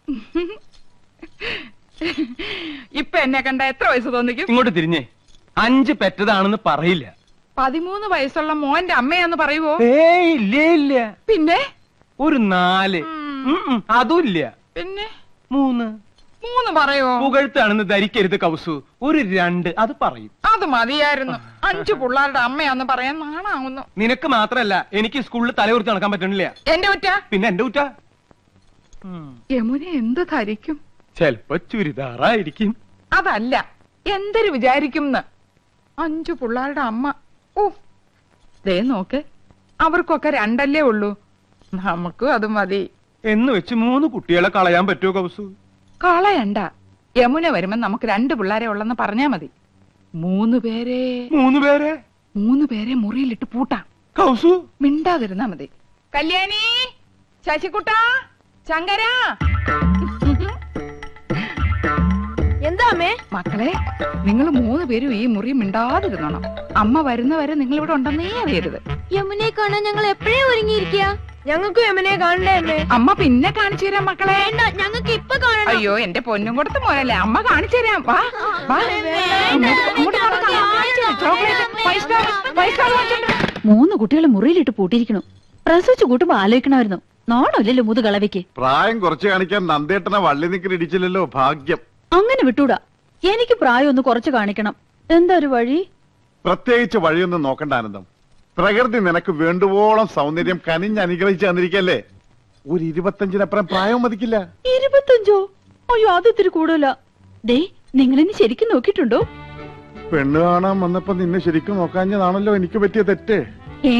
ഇപ്പൊ എന്നെ കണ്ട എത്ര വയസ്സ് തോന്നിക്കും ഇങ്ങോട്ട് തിരിഞ്ഞേ അഞ്ച് പെറ്റതാണെന്ന് പറയില്ല പതിമൂന്ന് വയസ്സുള്ള മോന്റെ അമ്മയാന്ന് പറയുവോ ഏയ് ഇല്ല ഇല്ല പിന്നെ ഒരു നാല് ഉം, ഉം, അതും ഇല്ല പിന്നെ മൂന്ന് മൂന്ന് പറയുവോ പുകഴ്ത്താണെന്ന് ധരിക്കരുത് കൗസു ഒരു രണ്ട് അത് പറയും അത് മതിയായിരുന്നു അഞ്ചു പിള്ളേരുടെ അമ്മയാന്ന് പറയാൻ നാണാവുന്നു നിനക്ക് മാത്രല്ല എനിക്ക് സ്കൂളിൽ തലകുറിച്ച് നടക്കാൻ പറ്റണില്ല എന്റെ കുറ്റ പിന്നെ എന്റെ കുറ്റ യമുന എന്ത് ധരിക്കും ചെലപ്പോ ചുരിദാറായിരിക്കും അതല്ല എന്തൊരു വിചാരിക്കും അഞ്ചു പിള്ളേരുടെ അമ്മ ഓ ദേ നോക്ക് അവർക്കൊക്കെ രണ്ടല്ലേ ഉള്ളൂ നമുക്കും അത് മതി എന്ന് വെച്ച് മൂന്ന് കുട്ടികളെ കളയാൻ പറ്റുമോ കൗസു കളയണ്ട യമുന വരുമ്പോ നമുക്ക് രണ്ട് പിള്ളേരെ ഉള്ളെന്ന് പറഞ്ഞാ മതി മൂന്ന് പേരെ മൂന്ന് പേരെ മൂന്ന് പേരെ മുറിയിലിട്ട് പൂട്ടാം കൗസു മിണ്ടാതിരുന്നാ മതി കല്യാണി ശശികുട്ട ശങ്കര എന്താ അമ്മേ മക്കളെ നിങ്ങൾ മൂന്ന് പേരും ഈ മുറി മിണ്ടാതിരുന്നോണം അമ്മ വരുന്നവരെ നിങ്ങൾ ഇവിടെ ഉണ്ടെന്നേ അറിയരുത് യമുനെ കാണാൻ ഞങ്ങൾ എപ്പോഴേ ഒരുങ്ങിയിരിക്കുക ഞങ്ങൾക്ക് യമുനെ കാണണ്ടേ അമ്മേ അമ്മ പിന്നെ കാണിച്ചു തരാം മക്കളെ വേണ്ട ഞങ്ങൾക്ക് ഇപ്പൊ കാണണം അയ്യോ എന്റെ പൊന്നും കൊടുത്ത് മോനല്ലേ അമ്മ കാണിച്ചു തരാം വാ വാ അങ്ങോട്ട് അങ്ങോട്ട് നടക്കാം. കാണിച്ചു തരാം. Chocolate five star five star വാങ്ങിച്ചോണ്ട് വാ. മൂന്ന് കുട്ടികളെ മുറിയിലിട്ട് പൂട്ടിയിരിക്കണു പ്രസവിച്ചു കൂട്ടുമ്പോ ആലോചിക്കണമായിരുന്നു നോണല്ലോ മുതു കളവയ്ക്ക് പ്രായം കുറച്ച് കാണിക്കാൻ നന്ദേട്ടനെ വള്ളി നിക്കൽ ഇടിച്ചില്ലല്ലോ ഭാഗ്യം അങ്ങനെ വിട്ടൂടാ എനിക്ക് പ്രായം ഒന്ന് കുറച്ച് കാണിക്കണം എന്താ ഒരു വഴി പ്രത്യേകിച്ച് വഴിയൊന്നും നോക്കണ്ട ആനന്ദം പ്രകൃതി നിനക്ക് വേണ്ടുവോളം സൗന്ദര്യം കനിഞ്ഞ് അനുഗ്രഹിച്ച് തന്നിരിക്കല്ലേ ഒരു ഇരുപത്തഞ്ചിനപ്പുറം പ്രായം മതിക്കില്ല ഇരുപത്തഞ്ചോ അയ്യോ അത് ഇത്തിരി കൂടുതല ദേ നിങ്ങൾ ഇനി ശരിക്കും നോക്കിയിട്ടുണ്ടോ പെണ്ണ് കാണാൻ വന്നപ്പോ നിന്നെ ശരിക്കും നോക്കാഞ്ഞതാണല്ലോ എനിക്ക് പറ്റിയ തെറ്റ് ഏ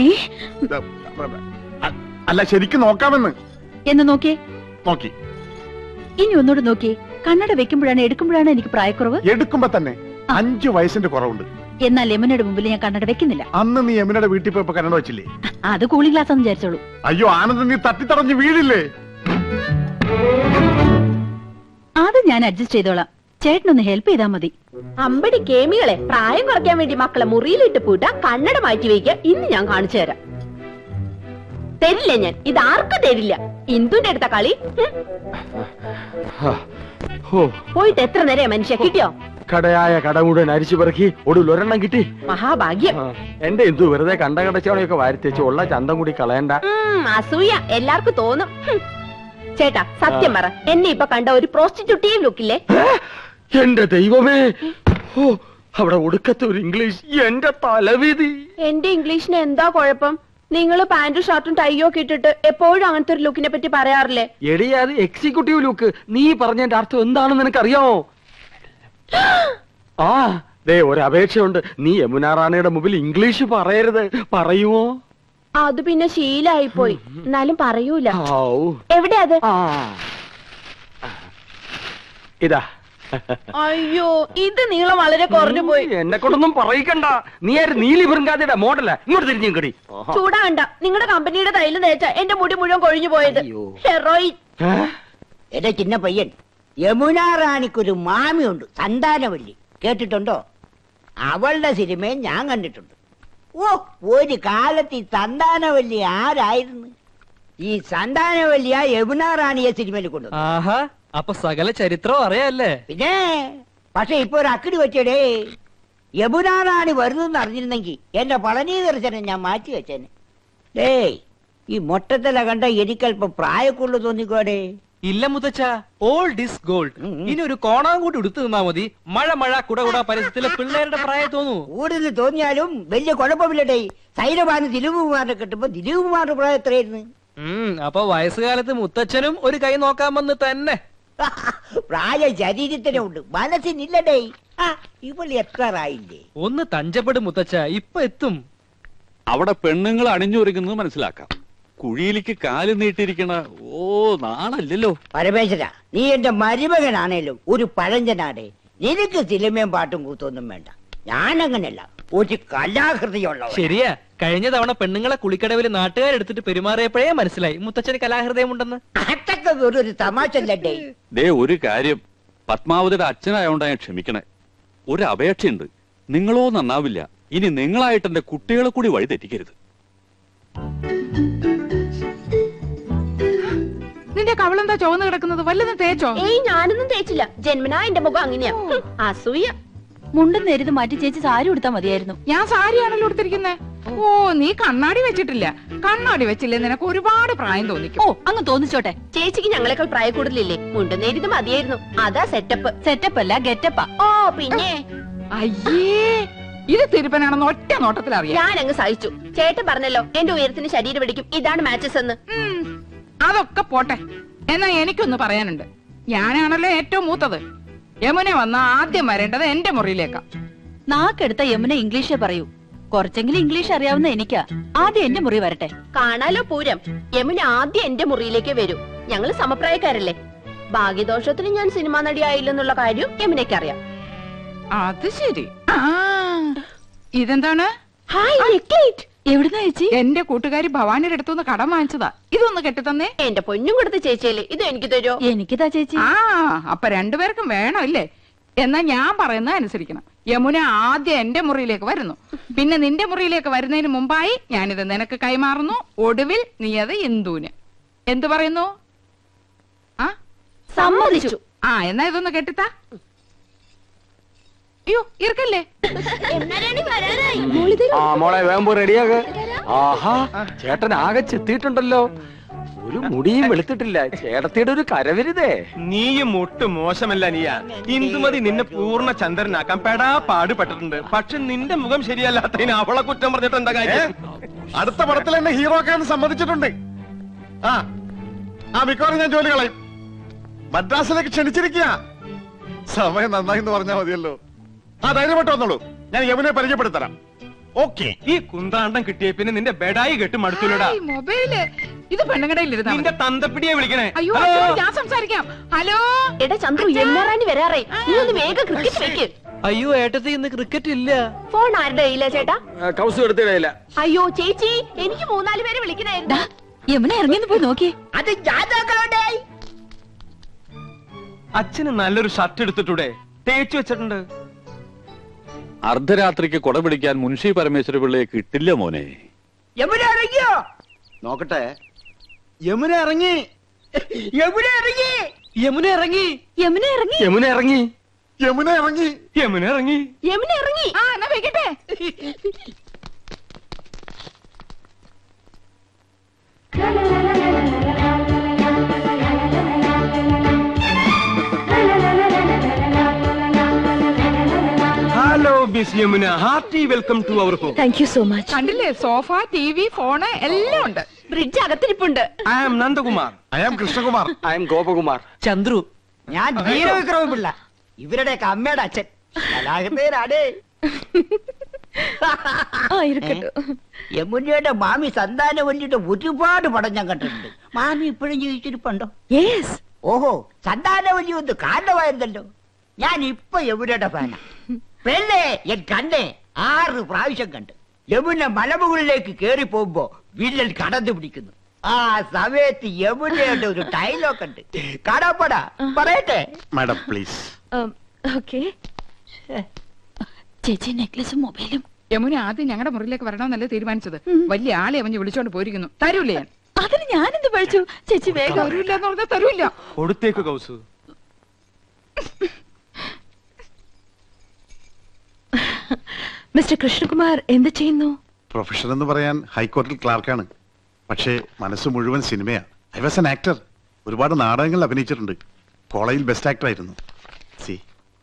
അ- അല്ല ശരിക്കും നോക്കാമെന്ന് എന്ന് നോക്കിയേ നോക്കി ഇനി ഒന്നുകൂടെ നോക്കിയേ കണ്ണട വെക്കുമ്പോഴാണ് എടുക്കുമ്പോഴാണ് എനിക്ക് പ്രായക്കുറവ് എടുക്കുമ്പോ തന്നെ അഞ്ചു വയസ്സിന്റെ കുറവുണ്ട് എന്നാൽ ലെമനയുടെ മുമ്പിൽ ഞാൻ കണ്ണട വെക്കുന്നില്ല അന്ന് നീ യമുനയുടെ വീട്ടിൽ പോയപ്പോ കന്നഡ വെച്ചില്ലേ അത് കൂളിംഗ് ഗ്ലാസ് എന്ന് വിചാരിച്ചോളൂ അയ്യോ ആനന്ദം നീ തട്ടിത്തടഞ്ഞ് വീഴില്ലേ അത് ഞാൻ അഡ്ജസ്റ്റ് ചെയ്തോളാം ചേട്ടനൊന്ന് ഹെൽപ്പ് ചെയ്താൽ മതി അമ്പടി കേമികളെ പ്രായം കുറയ്ക്കാൻ വേണ്ടി മക്കളെ മുറിയിലിട്ട് പൂട്ട കണ്ണട മാറ്റി വയ്ക്കുക ഇന്ന് ഞാൻ കാണിച്ചു തരാം തരില്ല ഞാൻ ഇത് ആർക്കും തരില്ല ഇന്ദുന്റെ അടുത്ത കളി ഉം. പോയിട്ട് എത്ര നേരം മനുഷ്യ കിട്ടിയോ കടയായ കട മുഴുവൻ അരിച്ചു പെറുക്കി ഒടുവിൽ ഒരെണ്ണം കിട്ടി മഹാഭാഗ്യം ആ, എന്റെ എന്തു വെറുതെ കണ്ട കടച്ചവണയൊക്കെ വാരിത്തേച്ച് ഉള്ള ചന്തം കൂടി കളയണ്ട ഉം, അസൂയ എല്ലാവർക്കും തോന്നും ഹും. ചേട്ടാ സത്യം പറ എന്നെ ഇപ്പൊ കണ്ട ഒരു പ്രോസ്റ്റിറ്റ്യൂട്ടീവ് ലുക്കില്ലേ എന്റെ ദൈവമേ ഓ അവിടെ ഒടുക്കത്തെ ഒരു ഇംഗ്ലീഷ് എന്റെ തലവിധി എന്റെ ഇംഗ്ലീഷിന് എന്താ കുഴപ്പം നിങ്ങൾ പാന്റും ഷർട്ടും ടൈയോ ഒക്കെ ഇട്ടിട്ട് എപ്പോഴും അങ്ങനത്തെ ഒരു ലുക്കിനെ പറ്റി പറയാറില്ലേ എടി അത് എക്സിക്യൂട്ടീവ് ലുക്ക് നീ പറഞ്ഞതിന്റെ അർത്ഥം എന്താണെന്ന് നിനക്കറിയാമോ ആ ദേ ഒരു അപേക്ഷയുണ്ട് നീ യമുന റാണിയുടെ മുമ്പിൽ ഇംഗ്ലീഷ് പറയരുത് പറയുമോ അത് പിന്നെ ശീലായി പോയി എന്നാലും പറയൂല ഔ. എവിടെ അത് ആ. ഇതാ അയ്യോ ഇത് നീളം വളരെ കുറഞ്ഞു പോയി എന്നെ കൊണ്ടൊന്നും പറയിക്കണ്ട നീ ആര് നീലി ബൃങ്കാതിയുടെ മോഡല ഇങ്ങോട്ട് തിരിഞ്ഞു കടി ചൂടാണ്ട നിങ്ങളുടെ കമ്പനിയുടെ തൈല് തേച്ച എന്റെ മുടി മുഴുവൻ കൊഴിഞ്ഞു പോയത് ഹെറോയിൻ എന്റെ ചിന്ന പയ്യൻ യമുന റാണിക്കൊരു മാമിയുണ്ട് സന്താനവല്ലി കേട്ടിട്ടുണ്ടോ അവളുടെ സിനിമയും ഞാൻ കണ്ടിട്ടുണ്ട് ഓ ഒരു കാലത്ത് ഈ സന്താനവല്ലി ആരായിരുന്നു ഈ സന്താനവല്ലിയ യമുന റാണിയെ സിനിമയിൽ കൊണ്ടു ആഹാ അപ്പൊ സകല ചരിത്രം അറിയാല്ലേ പിന്നെ പക്ഷെ ഇപ്പൊ ഒരു അക്കിടി വെച്ചടേ യമുന റാണി വരുന്നെന്ന് അറിഞ്ഞിരുന്നെങ്കിൽ എന്റെ പളനി ദർശനം ഞാൻ മാറ്റി വെച്ചേനെ ഡേയ് ഈ മൊട്ടത്തല കണ്ട എനിക്കല്പം പ്രായക്കുള്ളു തോന്നിക്കോടേ ഇല്ല മുത്തച്ഛ ഓൾഡ് ഇസ് ഗോൾഡ് ഇനി ഒരു കോണാൻ കൂടി എടുത്തു നിന്നാ മതി മഴ മഴ കുട കുട പരിസരത്തിലെ പിള്ളേരുടെ പ്രായം തോന്നൂ കൂടുതൽ തോന്നിയാലും വലിയ കുഴപ്പമില്ലടേ സൈനബാന് ദിലീപ് കുമാറിനെ കിട്ടുമ്പോ ദിലീപ് കുമാറിന്റെ പ്രായം എത്രയായിരുന്നു ഉം അപ്പൊ വയസ്സുകാലത്ത് മുത്തച്ഛനും ഒരു കൈ നോക്കാൻ വന്ന് തന്നെ പ്രായം ശരീരത്തിനുണ്ട് മനസ്സിനില്ലടേ ആ ഇവള് എത്ര ആയില്ലേ ഒന്ന് തഞ്ചപ്പെടും മുത്തച്ഛ ഇപ്പൊ എത്തും അവിടെ പെണ്ണുങ്ങൾ അണിഞ്ഞൊരുങ്ങുന്നത് മനസ്സിലാക്കാം കുഴിയിലേക്ക് കാല് നീട്ടിയിരിക്കണ ഓ നാണല്ലല്ലോ പരമേശ്വര നീ എന്റെ മരുമകനാണേലും ഒരു പഴഞ്ചനാടേ നിനക്ക് സിനിമയും പാട്ടും കൂത്തൊന്നും വേണ്ട ഞാനങ്ങനല്ല ഒരു കലാകൃതിയുള്ള ശരിയാ കഴിഞ്ഞ തവണ പെണ്ണുങ്ങളെ കുളിക്കടവിൽ നാട്ടുകാരെടുത്തിട്ട് പെരുമാറിയപ്പോഴേ മനസ്സിലായി മുത്തച്ഛന് കലാഹൃദയമുണ്ടെന്ന് അതൊക്കെ വെറൊരു തമാശ അല്ലടേ ദേ ഒരു കാര്യം പത്മാവതിയുടെ അച്ഛനായോണ്ടാ ഞാൻ ക്ഷമിക്കണേ ഒരു അപേക്ഷയുണ്ട് നിങ്ങളോ നന്നാവില്ല ഇനി നിങ്ങളായിട്ട് എന്റെ കുട്ടികളെ കൂടി വഴി തെറ്റിക്കരുത് നിന്റെ കവളെന്താ ചുവന്ന് കിടക്കുന്നത് വല്ലതും തേച്ചോ ഏയ് ഞാനൊന്നും തേച്ചില്ല ജന്മനാ എന്റെ മുഖം അങ്ങനെയാ ഹും, അസൂയ മുണ്ടും നേരിത് മാറ്റി ചേച്ചി സാരി ഉടുത്താ മതിയായിരുന്നു ഞാൻ സാരിയാണല്ലോ എടുത്തിരിക്കുന്നത് ഓ നീ കണ്ണാടി വെച്ചിട്ടില്ല കണ്ണാടി വെച്ചില്ലേ നിനക്ക് ഒരുപാട് പ്രായം തോന്നിക്കും ഓ അങ്ങ് തോന്നിച്ചോട്ടെ ചേച്ചിക്ക് ഞങ്ങളെക്കാൾ പ്രായ കൂടുതലില്ലേ മുണ്ടുന്നേരിത് മതിയായിരുന്നു അതാ സെറ്റപ്പ് സെറ്റപ്പ് അല്ല ഗെറ്റപ്പാ ഓ പിന്നെ അയ്യേ ഇത് തിരുപ്പനാണെന്ന് ഒറ്റ നോട്ടത്തിൽ അറിയാം ഞാൻ അങ്ങ് സഹിച്ചു ചേട്ടൻ പറഞ്ഞല്ലോ എന്റെ ഉയരത്തിന് ശരീരം പിടിക്കും ഇതാണ് മാച്ചസ് എന്ന് ഉം, അതൊക്കെ പോട്ടെ എന്നാ എനിക്കൊന്ന് പറയാനുണ്ട് ഞാനാണല്ലോ ഏറ്റവും മൂത്തത് യമുന വന്ന ആദ്യം വരേണ്ടത് എന്റെ മുറിയിലേക്കാ നാക്കെടുത്ത യമുന ഇംഗ്ലീഷേ പറയൂ കുറച്ചെങ്കിലും ഇംഗ്ലീഷ് അറിയാവുന്ന എനിക്കാ ആദ്യം എന്റെ മുറി വരട്ടെ കാണാലോ പൂരം യമുന ആദ്യം എന്റെ മുറിയിലേക്ക് വരൂ ഞങ്ങൾ സമപ്രായക്കാരല്ലേ ഭാഗ്യദോഷത്തിന് ഞാൻ സിനിമാ നടിയായില്ലെന്നുള്ള കാര്യം യമുനയ്ക്ക് അറിയാം അത് ശരി ആ ഇതെന്താണ് ഹായ് നെക്ലേറ്റ് എവിടുന്നാ ചേച്ചി എന്റെ കൂട്ടുകാരി ഭവാനിയുടെ അടുത്തുനിന്ന് കടം വാങ്ങിച്ചതാ ഇതൊന്ന് കെട്ടിത്തന്നേ എന്റെ പൊന്നും കൊടുത്ത ചേച്ചിയല്ലേ ഇത് എനിക്ക് തരുമോ എനിക്കിതാ ചേച്ചി ആ അപ്പൊ രണ്ടുപേർക്കും വേണം ഇല്ലേ എന്നാ ഞാൻ പറയുന്നത് അനുസരിക്കണം യമുന ആദ്യം എന്റെ മുറിയിലേക്ക് വരുന്നു പിന്നെ നിന്റെ മുറിയിലേക്ക് വരുന്നതിന് മുമ്പായി ഞാനിത് നിനക്ക് കൈമാറുന്നു ഒടുവിൽ നീ അത് ഇന്ദുവിന് എന്തു പറയുന്നു ആ സമ്മതിച്ചു ആ എന്നാ ഇതൊന്ന് കെട്ടിത്താ അയ്യോ ഇറക്കല്ലേ ആ മോളെ വേഗം റെഡിയാക ആഹാ ചേട്ടൻ ആകെ ചെത്തിയിട്ടുണ്ടല്ലോ ഒരു മുടിയും വെളുത്തിട്ടില്ല ചേട്ടത്തിയുടെ ഒരു കരവരുതേ നീയും ഒട്ടും മോശമല്ല നീയാ ഇന്ദുമതി നിന്നെ പൂർണ്ണ ചന്ദ്രനാക്കാൻ പെടാ പാടുപെട്ടിട്ടുണ്ട് പക്ഷെ നിന്റെ മുഖം ശരിയല്ലാത്തതിന് അവളെ കുറ്റം പറഞ്ഞിട്ട് എന്താ കാര്യം അടുത്ത പടത്തിൽ എന്നെ ഹീറോ ആക്കാൻ സമ്മതിച്ചിട്ടുണ്ട് ആ ആ മിക്കവാറും ഞാൻ ജോലി കളയും മദ്രാസിലേക്ക് ക്ഷണിച്ചിരിക്കുക സമയം നന്നായി എന്ന് പറഞ്ഞാൽ മതിയല്ലോ ആ ധൈര്യമായിട്ട് വന്നോളൂ ഞാൻ യമുനെ പരിചയപ്പെടുത്തരാം ഓക്കെ ഈ കുന്താണ്ടം കിട്ടിയ പിന്നെ നിന്റെ ബെഡായി കെട്ട് മടുത്തുലടാ ഈ മൊബൈല് ഇത് പെണ്ണുകടയിൽ ഇരുന്നാ നിന്റെ മതി. തന്തപ്പിടിയെ വിളിക്കണേ അയ്യോ ഹലോ? അച്ഛോ, ഞാൻ സംസാരിക്കാം ഹലോ എടാ ചന്ദ്രു എല്ലാറാണി വരാറേ നീ ഒന്ന് വേഗം ക്രിക്കറ്റ് വെക്ക് അയ്യോ ഏട്ടത്തി ഇന്ന് ക്രിക്കറ്റ് ഇല്ല ഫോൺ ആരുടെ കയ്യിലാ ചേട്ടാ കൗസ് എടുത്തിടയില്ല അയ്യോ ചേച്ചി എനിക്ക് മൂന്നാല് പേര് വിളിക്കണായിരുന്നു യമുന ഇറങ്ങിന്ന് പോയി നോക്കിയേ അത് ഞാൻ നോക്കണോണ്ടേ അച്ഛന് നല്ലൊരു ഷർട്ട് എടുത്തിട്ടൂടെ തേച്ചു വെച്ചിട്ടുണ്ട് അർദ്ധരാത്രിക്ക് കൊട പിടിക്കാൻ മുൻഷി പരമേശ്വര പിള്ളയെ കിട്ടില്ല മോനെ യമുന ഇറങ്ങിയോ നോക്കട്ടെ യമുന ഇറങ്ങി യമുന ഇറങ്ങി യമുന ഇറങ്ങി യമുന ഇറങ്ങി യമുന ഇറങ്ങി യമുന ഇറങ്ങി യമുന ഇറങ്ങി യമുന ഇറങ്ങി ആ എന്നാ വെക്കട്ടെ hello miss Yamuna hearty welcome to our home thank you so much കണ്ടില്ലേ സോഫ ടി വി ഫോണ് എല്ലാം ഉണ്ട് ബ്രിഡ്ജ് അകത്തിരിപ്പുണ്ട് I am Nandakumar I am Krishnakumar I'm Gopakumar Chandru ഞാൻ വീരവിക്രമ പിള്ള ഇവരുടെയൊക്കെ അമ്മയുടെ അച്ഛൻ കലാഹൃദയനാടേ ആ ഇരിക്കട്ടെ യമുനയുടെ മാമി സന്താനവല്ലിയുടെ ഒരുപാട് പടം ഞാൻ കണ്ടിട്ടുണ്ട് മാമി ഇപ്പോഴും ജീവിച്ചിരിപ്പുണ്ടോ യെസ് ഓഹോ സന്താനവല്ലി ഒന്ന് കാരണമായിരുന്നല്ലോ ഞാൻ ഇപ്പൊ യമുനയുടെ ഫാന പെണ്ണേ എൻ കണ്ണേ ആറ് പ്രാവശ്യം കണ്ട് യമുന മലമുകളിലേക്ക് കേറി പോകുമ്പോ വില്ലൻ കടന്നു പിടിക്കുന്നു ആ സമയത്ത് യമുനയുടെ ഒരു ഡയലോഗ് ഉണ്ട് കാണാപ്പട പറയട്ടെ മാഡം പ്ലീസ് ഓക്കെ ചേച്ചി നെക്ലസും മൊബൈലും യമുന ആദ്യം ഞങ്ങളുടെ മുറിയിലേക്ക് വരണമെന്നല്ലേ തീരുമാനിച്ചത് വലിയ ആളെ അവഞ്ഞ് വിളിച്ചോണ്ട് പോയിരിക്കുന്നു തരൂലേ ഞാൻ അതിന് ഞാനെന്ത് പഴിച്ചു ചേച്ചി വേഗം തരൂല്ല എന്ന് പറഞ്ഞാൽ തരൂല്ല കൊടുത്തേക്ക് കൗസു മിസ്റ്റർ കൃഷ്ണകുമാർ എന്ത് ചെയ്യുന്നു പ്രൊഫഷൻ എന്ന് പറയാൻ ഹൈക്കോടതിയിൽ ക്ലാർക്കാണ് പക്ഷേ മനസ്സ് മുഴുവൻ സിനിമയാ ഐ വാസ് എൻ ആക്ടർ ഒരുപാട് നാടകങ്ങൾ അഭിനയിച്ചിട്ടുണ്ട് കോളേജിൽ ബെസ്റ്റ് ആക്ടർ ആയിരുന്നു see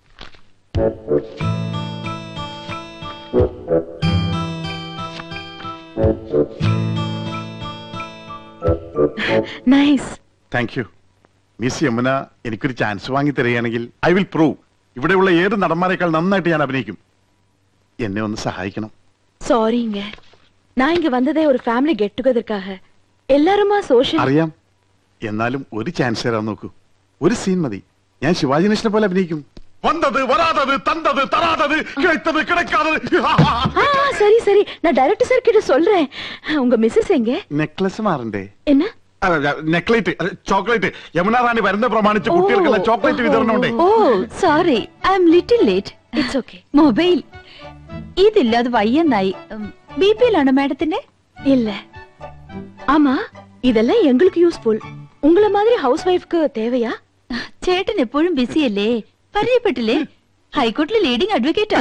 nice thank you miss Yamuna എനിക്കൊരു ചാൻസ് വാങ്ങി തരികയാണെങ്കിൽ ഐ വിൽ പ്രൂവ് ഇവിടെയുള്ള ഏത് നടന്മാരെക്കാൾ നന്നായിട്ട് ഞാൻ അഭിനയിക്കും എന്നെ ഒന്ന് സഹായിക്കണം சாரிங்க நான் இங்க வந்ததே ஒரு ஃபேமிலி கெட் டுகெதற்காக எல்லாருமா சோஷியல் അറിയാം എന്നാലും ഒരു ചാൻസ് തരാൻ നോക്കൂ ഒരു സീൻ മതി ഞാൻ ശിവാജി ഗണേശനെ പോലെ അഭിനയിക്കും വന്നത് വരാതത് തന്തത് തരാതത് കിഴത്തത് കിടക്കാതത് ஆ சரி சரி நான் டைரக்டர் சார் கிட்ட சொல்றேன் உங்க மிஸ்ஸஸ் எங்க നെക്ലസ് മാറണ്ടേ என்ன നെക്ലേറ്റ് ചോക്ലേറ്റ് യമുന റാണി വരുന്ന പ്രമാണിച്ച് കുട്ടികൾക്കുള്ള ചോക്ലേറ്റ് വിതരണമുണ്ടേ oh sorry I'm little late it's okay mobile ഇതില്ല അത് വയ്യെന്നായി ബി പിയിലാണോ മാഡത്തിന്റെ ഇല്ല ஆமா இதெல்லாம் எங்களுக்கு யூஸ்ஃபுல் உங்கள மாதிரி ஹவுஸ் ஒய்ஃப்க்கு தேவையா ചേട്ടൻ എപ്പോഴും ബിസി അല്ലേ പരിചയപ്പെട്ടില്ലേ ഹൈക്കോർട്ടിലെ ലീഡിംഗ് അഡ്വക്കേറ്റാ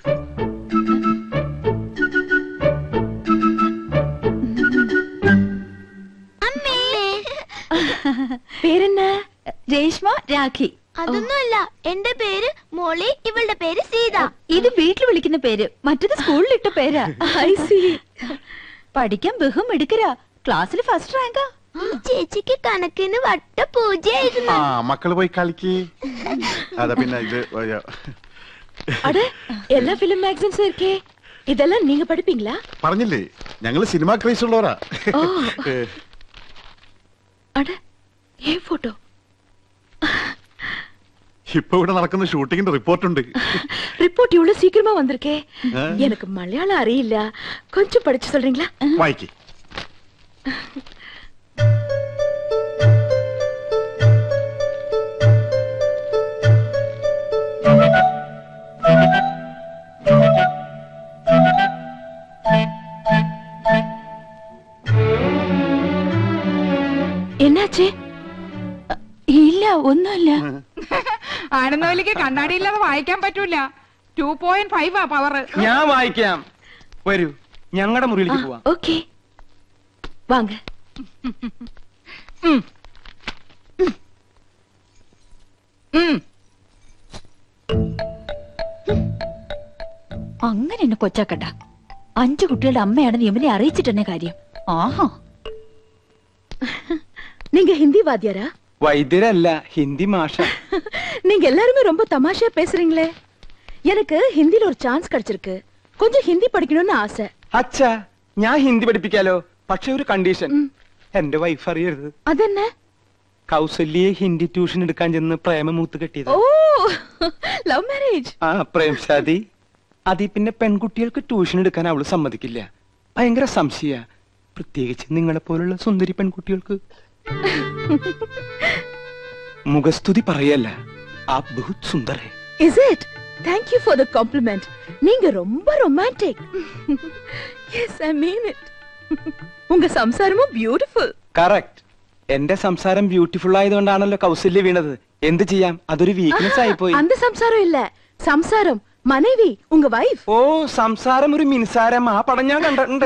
പേരെന്നാ രേഷ്മ രാഖി അതൊന്നുമല്ല എന്റെ പേര് മോളി ഇവളുടെ പേര് സീത ഇത് വീട്ടിൽ വിളിക്കുന്ന പേര് മറ്റത് സ്കൂളിൽ ഇട്ട പേരാ ഐ സി പഠിക്കാൻ ബഹും എടുക്കരാ ക്ലാസ്സിൽ ഫസ്റ്റ് റാങ്കാ ഈ ചേച്ചിക്ക് കണക്കിന് വട്ട പൂജയായിരുന്നു ആ മക്കള് പോയി കളിക്ക് അതാ പിന്നെ ഇത് ഒരു- அட எல்லா பிலிம் மேகசின்ஸும் இருக்கே இதெல்லாம் நீங்க படிப்பீங்களா പറഞ്ഞില്ലേ ഞങ്ങള് സിനിമ ക്രൈസ് ഉള്ളവരാ ஓ அட ஏன் போட்டோ ഇപ്പൊ ഇവിടെ നടക്കുന്ന ഷൂട്ടിങ്ങിന്റെ റിപ്പോർട്ടുണ്ട് ரிப்போர்ட் இவ்வளவு சீக்கிரமா வந்திருக்கே ஆ. எனக்கு மலையாளம் அறியிല്ല கொஞ்சம் படிச்சு சொல்றீங்களா വായിക്ക് என்னாச்சு அ, இல்ல ஒண்ணும் இல்ல ആനന്ദവല്ലിക്ക് കണ്ണാടിയില്ലാതെ വായിക്കാൻ പറ്റൂല ടു പോയിന്റ് ഫൈവ് ആ പവർ ഞാൻ വായിക്കാം വരൂ ഞങ്ങളുടെ മുറിയിലേക്ക് പോവാം ஓகே வாங்க അങ്ങനെ എന്നെ കൊച്ചാക്കട്ട അഞ്ചു കുട്ടികളുടെ അമ്മയാണെന്ന് യമുനെ അറിയിച്ചിട്ടെന്നെ കാര്യം ആഹാ நீங்க ஹிந்தி வாத்தியாரா വൈദ്യരല്ല ഹിന്ദി മാഷ நீங்க எல்லாருமே ரொம்ப தமாஷா பேசுறீங்களே எனக்கு ஹிந்தில ஒரு சான்ஸ் கிடைச்சிருக்கு கொஞ்சம் ஹிந்தி படிக்கணும்னு ஆசை അച്ഛാ ഞാൻ ഹിന്ദി പഠിപ്പിക്കാലോ പക്ഷെ ഒരു കണ്ടീഷൻ എന്റെ വൈഫ് അറിയരുത് அதென்ன കൗസല്യെ ഹിന്ദി ട്യൂഷൻ എടുക്കാൻ ചെന്ന് പ്രേമമൂത്ത് കെട്ടിയത് ஓ லவ் மேரேஜ் ആ പ്രേംശാദി അതി പിന്നെ പെൺകുട്ടികൾക്ക് ട്യൂഷൻ എടുക്കാൻ അവള് സമ്മതിക്കില്ല ഭയങ്കര സംശയ പ്രത്യേകിച്ച് നിങ്ങളെ പോലുള്ള സുന്ദരി പെൺകുട്ടികൾക്ക് മുഖസ്തുതി പറയല്ല ആ ബഹുത് സുന്ദർ ഹെ is it thank you for the compliment நீங்க ரொம்ப romantic yes I mean it உங்க சம்சாரமும் பியூட்டிஃபுல் കറക്റ്റ് എന്റെ സംസാരം ബ്യൂട്ടിഫുൾ ആയതുകൊണ്ടാണല്ലോ കൗസല്യ വീണത് എന്ത് ചെയ്യാം അതൊരു വീക്ക്നെസ് ആയിപ്പോയി அந்த சம்சாரம் இல்ல சம்சாரம் மனைவி உங்க வைஃப் ഓ സംസാരം ഒരു മിൻസാരം ആ പടം ഞാൻ കണ്ടിട്ടുണ്ട്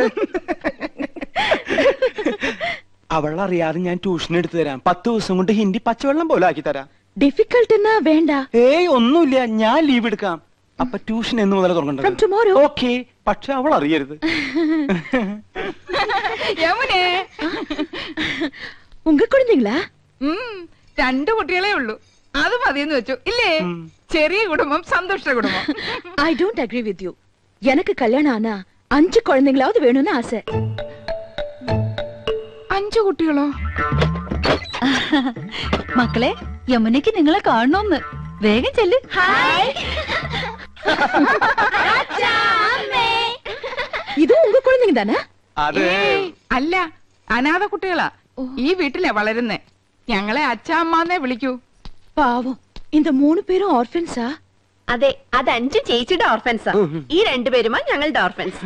അവൾ അറിയാതെ ഞാൻ ട്യൂഷൻ എടുത്തു തരാം പത്ത് ദിവസം കൊണ്ട് ഹിന്ദി പച്ചവെള്ളം പോലെ ആക്കി തരാം டிஃபிகல்ட்னா வேண்டாம் ഏയ് ഒന്നുമില്ല ഞാൻ ലീവ് എടുക്കാം അപ്പൊ ട്യൂഷൻ എന്ന് മുതൽ From തുടങ്ങേണ്ടത് tomorrow. ഓക്കെ പക്ഷെ അവൾ അറിയരുത് യമുനെ உங்க குழந்தைங்களா ഉം, രണ്ടു കുട്ടികളെ ഉള്ളൂ അത് മതിയെന്ന് വെച്ചു ഇല്ലേ ചെറിയ കുടുംബം സന്തുഷ്ട കുടുംബം I don't agree with you எனக்கு கல்யாணம் ஆனா அஞ்சு குழந்தைங்களாவது வேணும்னு ஆசை അഞ്ചു കുട്ടികളോ മക്കളെ യമുനയ്ക്ക് നിങ്ങളെ കാണണമെന്ന് വേഗം ചെല്ല് இதுவும் உங்க குழந்தைங்க தானே അത് ഏയ്, അല്ല അനാഥ കുട്ടികളാ ഈ വീട്ടിലെ വളരുന്നേ ഞങ്ങളെ അച്ഛ അമ്മാന്നേ വിളിക്കൂ பாவம் இந்த மூணு பேரும் ஆர்ஃபன்ஸா അതെ അത് അഞ്ച് ചേച്ചിയുടെ ഓർഫൻസാ ഈ രണ്ടുപേരുമാ ഞങ്ങളുടെ ഓർഫൻസ്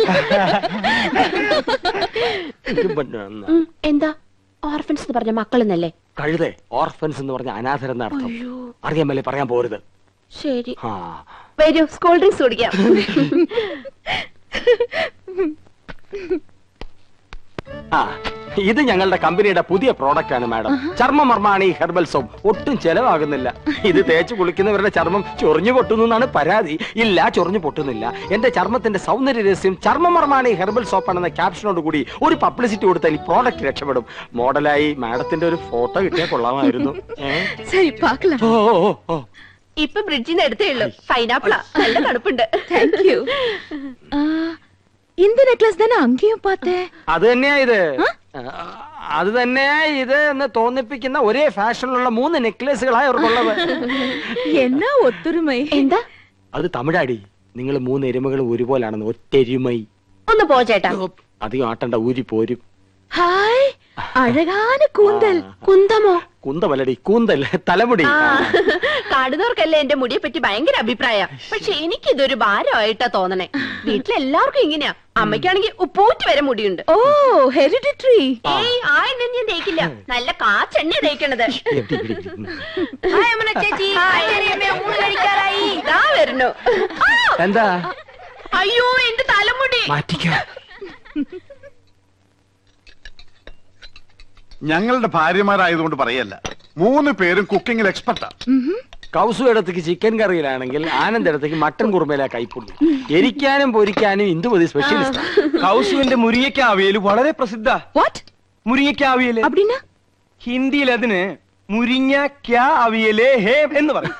എന്താ ഓർഫൻസ് എന്ന് പറഞ്ഞ മക്കളെന്നല്ലേ കഴുതേ ഓർഫൻസ് എന്ന് പറഞ്ഞ അനാഥരെന്ന അർത്ഥം അറിയാൻ മേലെ പറയാൻ പോരുത് ശരി ആ വരൂ സ്കൂൾ ഡ്രിങ്ക്സ് കുടിക്കാം ആ ഇത് ഞങ്ങളുടെ കമ്പനിയുടെ പുതിയ പ്രോഡക്റ്റ് ആണ് മാഡം ചർമ്മമർമാണി ഹെർബൽ സോപ്പ് ഒട്ടും ചെലവാകുന്നില്ല ഇത് തേച്ച് കുളിക്കുന്നവരുടെ ചർമ്മം ചൊറിഞ്ഞു പൊട്ടുന്നു എന്നാണ് പരാതി ഇല്ല ചൊറിഞ്ഞു പൊട്ടുന്നില്ല എന്റെ ചർമ്മത്തിന്റെ സൗന്ദര്യ രഹസ്യം ചർമ്മമർമാണി ഹെർബൽ സോപ്പ് ആണെന്ന ക്യാപ്ഷനോട് കൂടി ഒരു പബ്ലിസിറ്റി കൊടുത്താൽ ഈ പ്രോഡക്റ്റ് രക്ഷപ്പെടും മോഡലായി മാഡത്തിന്റെ ഒരു ഫോട്ടോ കിട്ടിയാൽ കൊള്ളാമായിരുന്നു ഏ? சரி பார்க்கலாம் ഓ ഓ, ഓ ഇപ്പൊ ബ്രിഡ്ജിൽ നിന്ന് എടുത്തേ ഉള്ളൂ പൈനാപ്പിളാ നല്ല തണുപ്പുണ്ട് தேங்க் யூ இந்த நெக்லஸ் தானே அங்கேயும் பார்த்தேன் അത് തന്നെയാ ഇത് ആ, അത് തന്നെയാ ഇത് എന്ന് തോന്നിപ്പിക്കുന്ന ഒരേ ഫാഷനിലുള്ള മൂന്ന് നെക്ലേസുകളായി അവർക്കുള്ളത് என்ன ஒத்துரிமை എന്താ അത് തമിഴാടി നിങ്ങൾ മൂന്ന് എരുമകളും ഒരുപോലാണെന്ന് ഒറ്റ എരുമൈ ഒന്ന് പോ ചേട്ടാ അധികം ആട്ടണ്ട ഊരി പോരും ஹாய் அழகான கூந்தல் കുന്തമോ കുന്തമല്ലടി കൂന്തൽ തലമുടി ആ, കാണുന്നവർക്കല്ലേ എന്റെ മുടിയെ പറ്റി ഭയങ്കര അഭിപ്രായം പക്ഷെ എനിക്കിതൊരു ഭാരമായിട്ടാ തോന്നണേ വീട്ടിലെല്ലാവർക്കും ഇങ്ങനെയാ അമ്മയ്ക്കാണെങ്കിൽ ഉപ്പൂറ്റ് വരെ മുടിയുണ്ട് ഓ ഹെറിഡിറ്ററി ഏയ് ആ എണ്ണ ഞാൻ തേക്കില്ല നല്ല കാച്ചെണ്ണ തേക്കണത് ഹായ് അമ്മ ചേച്ചി ഹായ് ചെറിയമ്മേ, ഊണ് കഴിക്കാറായി ഇതാ വരുന്നു ആ, എന്താ അയ്യോ എന്റെ തലമുടി മാറ്റിക്കാം ഞങ്ങളുടെ ഭാര്യമാരായതുകൊണ്ട് പറയല്ല മൂന്ന് പേരും കുക്കിങ്ങിൽ എക്സ്പെർട്ടാ കൗസു ഇടത്തേക്ക് ചിക്കൻ കറിയിലാണെങ്കിൽ ആനന്ദ് ഇടത്തേക്ക് മട്ടൻ കുറുമയിലാ കൈപ്പുള്ളി എരിക്കാനും പൊരിക്കാനും ഇന്ദുമതി സ്പെഷ്യലിസ്റ്റ് കൗസുവിന്റെ മുരിങ്ങയ്ക്ക അവിയൽ വളരെ പ്രസിദ്ധ വാട്ട് മുരിങ്ങയ്ക്ക അവിയല് அப்படின்னா ഹിന്ദിയിൽ അതിന് മുരിങ്ങയ്ക്ക അവിയലേ ഹേ എന്ന് പറയും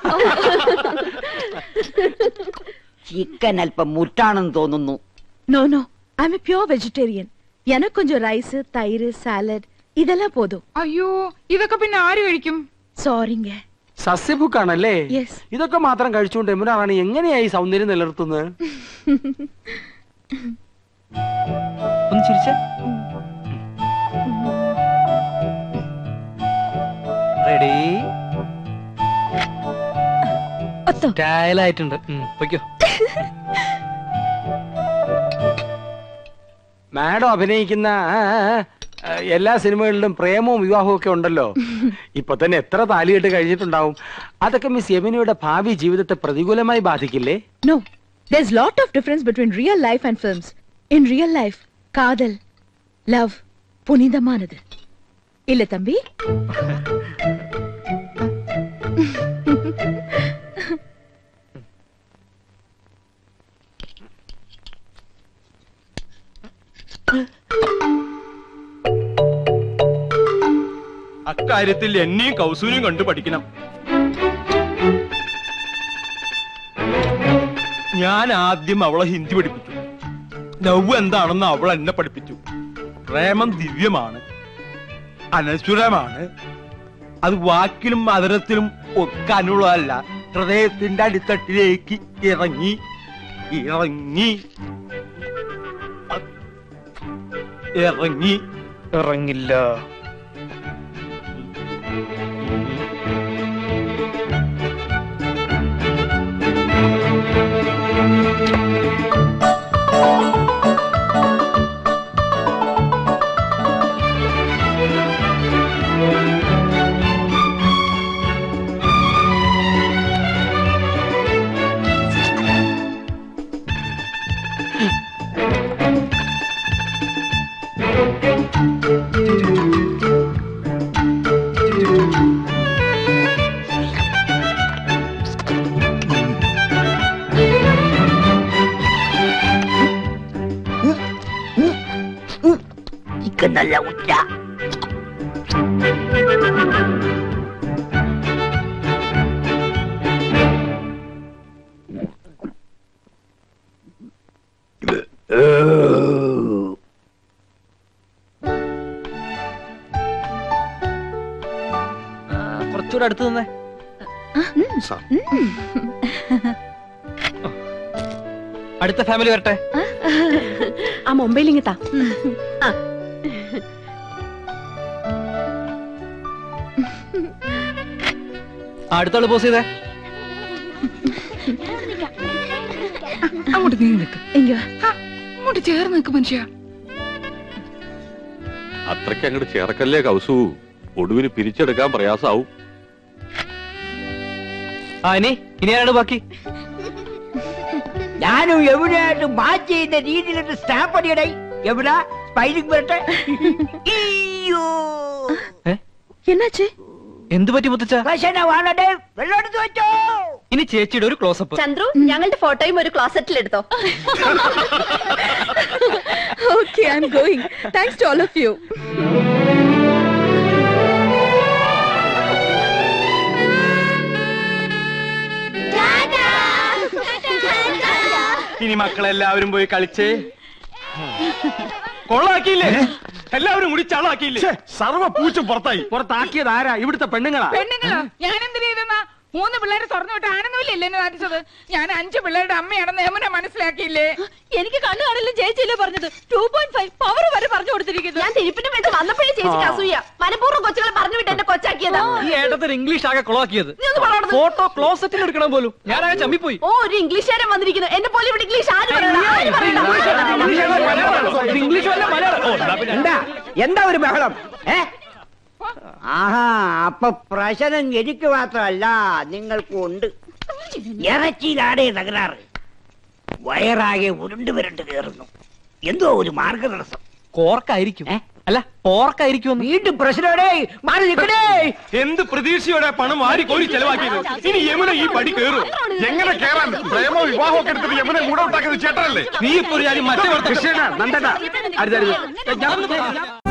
ചിക്കൻ അല്പം മുറ്റാണെന്ന് തോന്നുന്നു no no I'm pure vegetarian எனக்கு கொஞ்சம் ரைஸ் தயிர் சாலட் இதெல்லாம் போதும் അയ്യോ ഇതൊക്കെ പിന്നെ ആര് കഴിക്കും சாரிங்க സസ്യഭുക്കാണല്ലേ Yes. ഇതൊക്കെ മാത്രം കഴിച്ചുകൊണ്ട് യമുന റാണി എങ്ങനെയായി സൗന്ദര്യം നിലനിർത്തുന്നത് ഒന്ന് ചിരിച്ച റെഡി അത്തോ സ്റ്റൈലായിട്ടുണ്ട് ഉം, പൊയ്ക്കോ മാഡം അഭിനയിക്കുന്ന ആ, ആ, എല്ലാ സിനിമകളിലും പ്രേമവും വിവാഹവും ഒക്കെ ഉണ്ടല്ലോ ഇപ്പൊ തന്നെ എത്ര താലികെട്ട് കഴിഞ്ഞിട്ടുണ്ടാവും അതൊക്കെ മിസ് യമുനയുടെ ഭാവി ജീവിതത്തെ പ്രതികൂലമായി ബാധിക്കില്ലേ No, there's lot of difference between real life and films. In real life, காதல், love, புனிதமானது. இல்ல தம்பி? അക്കാര്യത്തിൽ എന്നെയും കൗസൂരിയും കണ്ടു പഠിക്കണം ഞാൻ ആദ്യം അവളെ ഹിന്ദി പഠിപ്പിച്ചു ലവ് എന്താണെന്ന് അവൾ എന്നെ പഠിപ്പിച്ചു പ്രേമം ദിവ്യമാണ് അനശ്വരമാണ് അത് വാക്കിലും അതരത്തിലും ഒക്കെ അനുള്ളതല്ല ഹൃദയത്തിന്റെ അടിത്തട്ടിലേക്ക് ഇറങ്ങി ഇറങ്ങി ഇറങ്ങി ഇറങ്ങില്ല ചിക്കൻ നല്ല ഉച്ച കുറച്ചുകൂടെ അടുത്ത് നിന്നേ അടുത്ത ഫാമിലി വരട്ടെ ആ മൊബൈൽ ഇങ്ങത്താ ആ അടുത്തോള് പോസ് ചെയ്തേ അങ്ങോട്ട് നീ നിൽക്ക് இங்க வா. ഹാ, അങ്ങോട്ട് ചേർന്ന് നിൽക്ക് മനുഷ്യ അത്രയ്ക്ക് അങ്ങോട്ട് ചേർക്കല്ലേ കൗസു ഒടുവിന് പിരിച്ചെടുക്കാൻ പ്രയാസാവും ആ ഇനി ഇനി ആരാണ് ബാക്കി ഞാനും യമുനയായിട്ട് മാച്ച് ചെയ്യുന്ന രീതിയിലിട്ട് സ്റ്റാമ്പ് അടിയടേ യമുന സ്പൈലിംഗ് വരട്ടെ അയ്യോ என்னாச்சு എന്ത് പറ്റി മുത്തച്ഛ ഭക്ഷണ വാണടേ വെള്ളം എടുത്ത് വെച്ചോ ഇനി ചേച്ചിയുടെ ഒരു ക്ലോസപ്പ് ചന്ദ്രു ഞങ്ങളുടെ ഫോട്ടോയും ഒരു ക്ലോസറ്റിൽ എടുത്തോ Okay, I'm going. Thanks to all of you. ഇനി മക്കളെല്ലാവരും പോയി കളിച്ചേ കൊള്ളാക്കിയില്ലേ എല്ലാവരും കൂടി ചളാക്കിയില്ലേ ഛേ, സർവ്വ പൂച്ചും പുറത്തായി പുറത്താക്കിയത് ആരാ ഇവിടുത്തെ പെണ്ണുങ്ങളാ പെണ്ണുങ്ങളോ ഞാൻ എന്തിനു ചെയ്തെന്നാ മൂന്ന് പിള്ളേരെ തുറന്നു വിട്ട് ആനന്ദമില്ലല്ലേ എന്നെ നടിച്ചത് ഞാൻ അഞ്ച് പിള്ളേരുടെ അമ്മയാണെന്ന് യമുന മനസ്സിലാക്കിയില്ലേ എനിക്ക് കണ്ണു കാണില്ല ചേച്ചിയല്ലേ പറഞ്ഞത് ടു പോയിന്റ് ഫൈവ് പവർ വരെ പറഞ്ഞു കൊടുത്തിരിക്കുന്നു ഞാൻ തിരുപ്പിന്റെ മേത്ത് വന്നപ്പോഴേ ചേച്ചിക്ക് അസൂയ മനഃപൂർവ്വം കൊച്ചുകളെ പറഞ്ഞു വിട്ട് എന്നെ കൊച്ചാക്കിയതാ ഈ ഏട്ടത്തിന് ഇംഗ്ലീഷ് ആകെ കൊളാക്കിയത് നീ ഒന്ന് പറയണത്. ഫോട്ടോ ക്ലോസറ്റിൽ എടുക്കണം പോലും ഞാനാകെ ചമ്മിപ്പോയി ഓ ഒരു ഇംഗ്ലീഷുകാരൻ വന്നിരിക്കുന്നു എന്നെ പോലെ ഇവിടെ ഇംഗ്ലീഷ് ആര് പറയണം? ആര് പറയണം? ഇംഗ്ലീഷ് വല്ല മലയാളം ഓ, എന്നാ പിന്നെ എന്താ എന്താ ഒരു ബഹളം ഏ ആഹാ അപ്പൊ പ്രശ്നം എനിക്ക് മാത്രമല്ല നിങ്ങൾക്കും ഉണ്ട് ഇറച്ചിയിലാടേ തകരാറ് വയറാകെ ഉരുണ്ട് വരണ്ട് കയറുന്നു എന്തോ ഒരു മാർഗതടസ്സം കോർക്കായിരിക്കും ഏ? അല്ല പോർക്കായിരിക്കും വീണ്ടും പ്രശ്നമേ മാറി നിൽക്കണേ എന്ത് പ്രതീക്ഷയോടെ പണം വാരി കോരി ചെലവാക്കിയത് ഇനി യമുന ഈ പടി കയറും എങ്ങനെ കേറാൻ പ്രേമോ വിവാഹം ഒക്കെ എടുത്തിട്ട് യമുനെ കൂടെ ഉണ്ടാക്കിയത് ചേട്ടനല്ലേ നീ ഇപ്പൊ ഒരു കാര്യം മറ്റേ കൃഷ്ണ നന്ദന അരുത് അരുത് ഞാൻ-